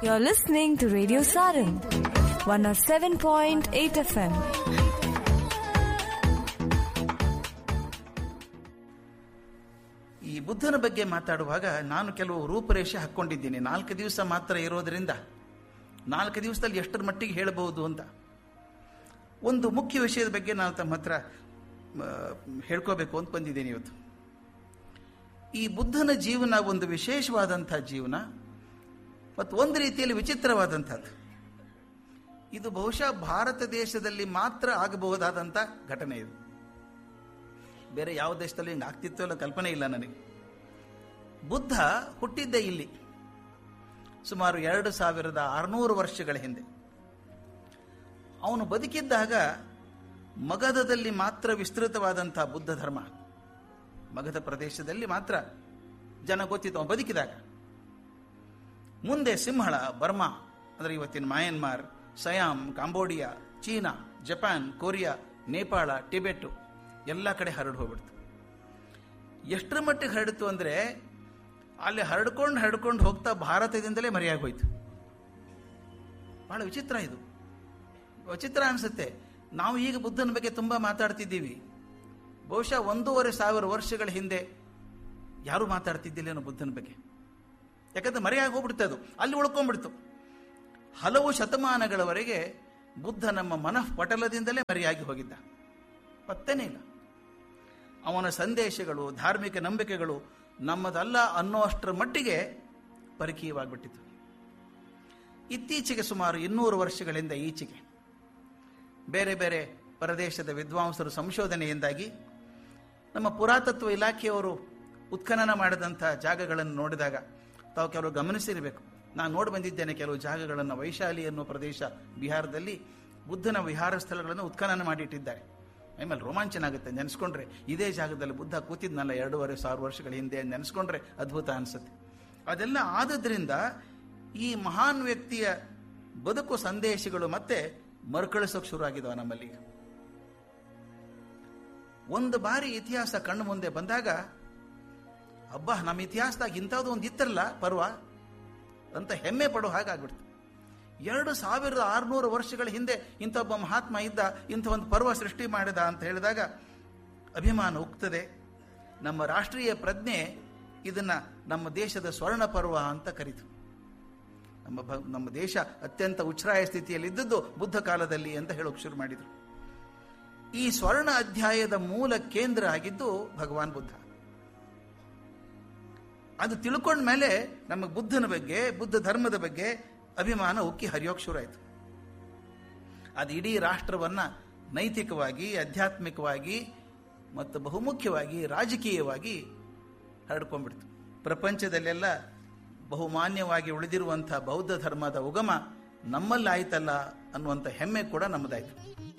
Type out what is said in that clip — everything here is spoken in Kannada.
You're listening to Radio Saran, 107.8 FM. ಈ ಬುದ್ಧನ ಬಗ್ಗೆ ಮಾತಾಡುವಾಗ ನಾನು ಕೆಲವು ರೂಪರೇಷೆ ಹಾಕ್ಕೊಂಡಿದ್ದೀನಿ ನಾಲ್ಕು ದಿವಸ ಮಾತ್ರ ಇರೋದರಿಂದ ನಾಲ್ಕು ದಿವಸದಲ್ಲಿ ಎಷ್ಟರ ಮಟ್ಟಿಗೆ ಹೇಳಬಹುದು ಅಂತ ಒಂದು ಮುಖ್ಯ ವಿಷಯದ ಬಗ್ಗೆ ನಾನು ತಮ್ಮ ಹತ್ರ ಆ, ಹೇಳ್ಕೋಬೇಕು ಅಂತ ಬಂದಿದ್ದೀನಿ ಇವತ್ತು ಈ ಬುದ್ಧನ ಜೀವನ ಒಂದು ವಿಶೇಷವಾದಂಥ ಜೀವನ ಮತ್ತು ಒಂದು ರೀತಿಯಲ್ಲಿ ವಿಚಿತ್ರವಾದಂಥದ್ದು ಇದು ಬಹುಶಃ ಭಾರತ ದೇಶದಲ್ಲಿ ಮಾತ್ರ ಆಗಬಹುದಾದಂಥ ಘಟನೆ ಇದು ಬೇರೆ ಯಾವ ದೇಶದಲ್ಲಿ ಹಿಂಗೆ ಆಗ್ತಿತ್ತೋ ಇಲ್ಲ ಕಲ್ಪನೆ ಇಲ್ಲ ನನಗೆ ಬುದ್ಧ ಹುಟ್ಟಿದ್ದೇ ಇಲ್ಲಿ ಸುಮಾರು ಎರಡು ಸಾವಿರದ ಆರುನೂರು ವರ್ಷಗಳ ಹಿಂದೆ ಅವನು ಬದುಕಿದ್ದಾಗ ಮಗಧದಲ್ಲಿ ಮಾತ್ರ ವಿಸ್ತೃತವಾದಂಥ ಬುದ್ಧ ಧರ್ಮ ಮಗಧ ಪ್ರದೇಶದಲ್ಲಿ ಮಾತ್ರ ಜನ ಗೊತ್ತಿತ್ತು ಅವನು ಬದುಕಿದಾಗ ಮುಂದೆ ಸಿಂಹಳ ಬರ್ಮಾ ಅಂದರೆ ಇವತ್ತಿನ Myanmar Siam Cambodia China Japan Korea Nepal Tibet ಎಲ್ಲ ಕಡೆ ಹರಡು ಹೋಗ್ಬಿಡ್ತು ಎಷ್ಟರ ಮಟ್ಟಿಗೆ ಹರಡಿತು ಅಂದರೆ ಅಲ್ಲಿ ಹರಡ್ಕೊಂಡು ಹರಡ್ಕೊಂಡು ಹೋಗ್ತಾ ಭಾರತದಿಂದಲೇ ಮರೆಯಾಗಿ ಹೋಯ್ತು ಬಹಳ ವಿಚಿತ್ರ ಇದು ವಿಚಿತ್ರ ಅನಿಸುತ್ತೆ ನಾವು ಈಗ ಬುದ್ಧನ ಬಗ್ಗೆ ತುಂಬ ಮಾತಾಡ್ತಿದ್ದೀವಿ ಬಹುಶಃ ಒಂದೂವರೆ ಸಾವಿರ ವರ್ಷಗಳ ಹಿಂದೆ ಯಾರೂ ಮಾತಾಡ್ತಿದ್ದಿಲ್ಲೇನೋ ಬುದ್ಧನ ಬಗ್ಗೆ ಯಾಕಂದ್ರೆ ಮರೆಯಾಗಿ ಹೋಗ್ಬಿಡ್ತು ಅದು ಅಲ್ಲಿ ಉಳ್ಕೊಂಡ್ಬಿಡ್ತು ಹಲವು ಶತಮಾನಗಳವರೆಗೆ ಬುದ್ಧ ನಮ್ಮ ಮನಃಪಟಲದಿಂದಲೇ ಮರೆಯಾಗಿ ಹೋಗಿದ್ದ ಪತ್ತನೇ ಇಲ್ಲ ಅವನ ಸಂದೇಶಗಳು ಧಾರ್ಮಿಕ ನಂಬಿಕೆಗಳು ನಮ್ಮದಲ್ಲ ಅನ್ನೋ ಅಷ್ಟರ ಮಟ್ಟಿಗೆ ಪರಕೀಯವಾಗಿಬಿಟ್ಟಿತು ಇತ್ತೀಚೆಗೆ ಸುಮಾರು ಇನ್ನೂರು ವರ್ಷಗಳಿಂದ ಈಚೆಗೆ ಬೇರೆ ಬೇರೆ ಪ್ರದೇಶದ ವಿದ್ವಾಂಸರು ಸಂಶೋಧನೆಯಿಂದಾಗಿ ನಮ್ಮ ಪುರಾತತ್ವ ಇಲಾಖೆಯವರು ಉತ್ಖನನ ಮಾಡಿದಂಥ ಜಾಗಗಳನ್ನು ನೋಡಿದಾಗ ತಾವು ಕೆಲವು ಗಮನಿಸಿರಬೇಕು ನಾನು ನೋಡಿ ಬಂದಿದ್ದೇನೆ ಕೆಲವು ಜಾಗಗಳನ್ನು ವೈಶಾಲಿ ಅನ್ನೋ ಪ್ರದೇಶ ಬಿಹಾರದಲ್ಲಿ ಬುದ್ಧನ ವಿಹಾರ ಸ್ಥಳಗಳನ್ನು ಉತ್ಖನನ ಮಾಡಿಟ್ಟಿದ್ದಾರೆ ಆಮೇಲೆ ರೋಮಾಂಚನ ಆಗುತ್ತೆ ನೆನೆಸ್ಕೊಂಡ್ರೆ ಇದೇ ಜಾಗದಲ್ಲಿ ಬುದ್ಧ ಕೂತಿದ್ನಲ್ಲ ಎರಡೂವರೆ ಸಾವಿರ ವರ್ಷಗಳ ಹಿಂದೆ ನೆನೆಸ್ಕೊಂಡ್ರೆ ಅದ್ಭುತ ಅನಿಸುತ್ತೆ ಅದೆಲ್ಲ ಆದದ್ರಿಂದ ಈ ಮಹಾನ್ ವ್ಯಕ್ತಿಯ ಬದುಕು ಸಂದೇಶಗಳು ಮತ್ತೆ ಮರುಕಳಿಸೋಕೆ ಶುರು ಆಗಿದಾವ ನಮ್ಮಲ್ಲಿ ಒಂದು ಬಾರಿ ಇತಿಹಾಸ ಕಣ್ಣು ಮುಂದೆ ಬಂದಾಗ ಅಬ್ಬಾ ನಮ್ಮ ಇತಿಹಾಸದಾಗ ಇಂಥದ್ದು ಒಂದು ಇತ್ತರಲ್ಲ ಪರ್ವ ಅಂತ ಹೆಮ್ಮೆ ಪಡೋ ಹಾಗಾಗ್ಬಿಡ್ತು ಎರಡು ಸಾವಿರದ ಆರುನೂರು ವರ್ಷಗಳ ಹಿಂದೆ ಇಂಥ ಒಬ್ಬ ಮಹಾತ್ಮ ಇದ್ದ ಇಂಥ ಒಂದು ಪರ್ವ ಸೃಷ್ಟಿ ಮಾಡಿದ ಅಂತ ಹೇಳಿದಾಗ ಅಭಿಮಾನ ಉಕ್ತದೆ ನಮ್ಮ ರಾಷ್ಟ್ರೀಯ ಪ್ರಜ್ಞೆ ಇದನ್ನ ನಮ್ಮ ದೇಶದ ಸ್ವರ್ಣ ಪರ್ವ ಅಂತ ಕರೀತು ನಮ್ಮ ಭ ನಮ್ಮ ದೇಶ ಅತ್ಯಂತ ಉಚ್ಛ್ರಾಯ ಸ್ಥಿತಿಯಲ್ಲಿದ್ದದ್ದು ಬುದ್ಧ ಕಾಲದಲ್ಲಿ ಅಂತ ಹೇಳೋಕೆ ಶುರು ಮಾಡಿದರು ಈ ಸ್ವರ್ಣ ಅಧ್ಯಾಯದ ಮೂಲ ಕೇಂದ್ರ ಆಗಿದ್ದು ಭಗವಾನ್ ಬುದ್ಧ ಅದು ತಿಳ್ಕೊಂಡ ಮೇಲೆ ನಮಗೆ ಬುದ್ಧನ ಬಗ್ಗೆ ಬುದ್ಧ ಧರ್ಮದ ಬಗ್ಗೆ ಅಭಿಮಾನ ಉಕ್ಕಿ ಹರಿಯೋಕೆ ಶುರು ಆಯಿತು ಅದು ಇಡೀ ರಾಷ್ಟ್ರವನ್ನ ನೈತಿಕವಾಗಿ ಆಧ್ಯಾತ್ಮಿಕವಾಗಿ ಮತ್ತು ಬಹುಮುಖ್ಯವಾಗಿ ರಾಜಕೀಯವಾಗಿ ಹರಡ್ಕೊಂಡ್ಬಿಡ್ತು ಪ್ರಪಂಚದಲ್ಲೆಲ್ಲ ಬಹುಮಾನ್ಯವಾಗಿ ಉಳಿದಿರುವಂಥ ಬೌದ್ಧ ಧರ್ಮದ ಉಗಮ ನಮ್ಮಲ್ಲಿ ಆಯ್ತಲ್ಲ ಅನ್ನುವಂಥ ಹೆಮ್ಮೆ ಕೂಡ ನಮ್ಮದಾಯ್ತು